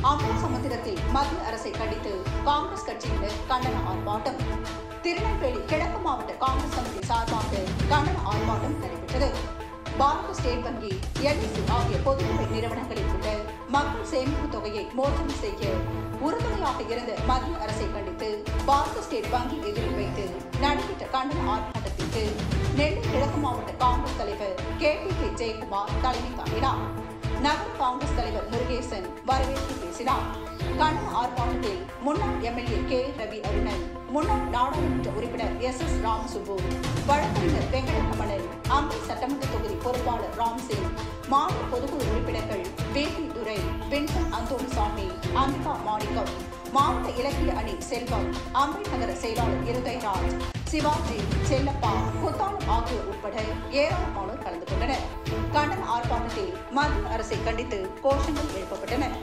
அம்பாசமுத்திரத்தில் மத்திய அரசை கண்டித்து காங்கிரஸ் கட்சியினர் கண்டன ஆர்ப்பாட்டம் திருநெல்வேலி கிழக்கு மாவட்ட காங்கிரஸ் கமிட்டி சார்பாக கண்டன ஆர்ப்பாட்டம் நடைபெற்றது பாரத ஸ்டேட் வங்கி எல்ஐசி ஆகிய பொதுத்துறை நிறுவனங்களில் உள்ள மக்கள் சேமிப்பு தொகையை மோசடி செய்ய உறுதுணையாக இருந்த மத்திய அரசை கண்டித்து பாரத ஸ்டேட் வங்கி எதிரில் வைத்து நடைபெற்ற கண்டன ஆர்ப்பாட்டத்திற்கு நெல்லை கிழக்கு மாவட்ட காங்கிரஸ் தலைவர் கே டி கே ஜெயக்குமார் தலைமை தாங்கினார் நகர காங்கிரஸ் தலைவர் முருகேசன் வரவேற்று பேசினார் கண்டன ஆர்ப்பாட்டத்தில் முன்னாள் எம்எல்ஏ கே ரவி அருணன் முன்னாள் நாடாளுமன்ற உறுப்பினர் எஸ் எஸ் ராமசுப்பு வழக்கறிஞர் வெங்கடரமணன் அம்பை சட்டமன்ற தொகுதி பொறுப்பாளர் ராம்சிங் மாநில பொதுக்குழு உறுப்பினர்கள் வே பி துரை வின்சன் அந்தோணிசாமி அம்பிகா மாணிக்கம் மாவட்ட இலக்கிய அணி செல்வம் அம்பை நகர செயலாளர் இருதயராஜ் சிவாஜி செல்லப்பா குத்தாலம் ஆகியோர் உட்பட ஏராளமானோர் கலந்து கொண்டனர் கண்டன ஆர்ப்பாட்டத்தில் மத்திய அரசை கண்டித்து கோஷங்கள் எழுப்பப்பட்டன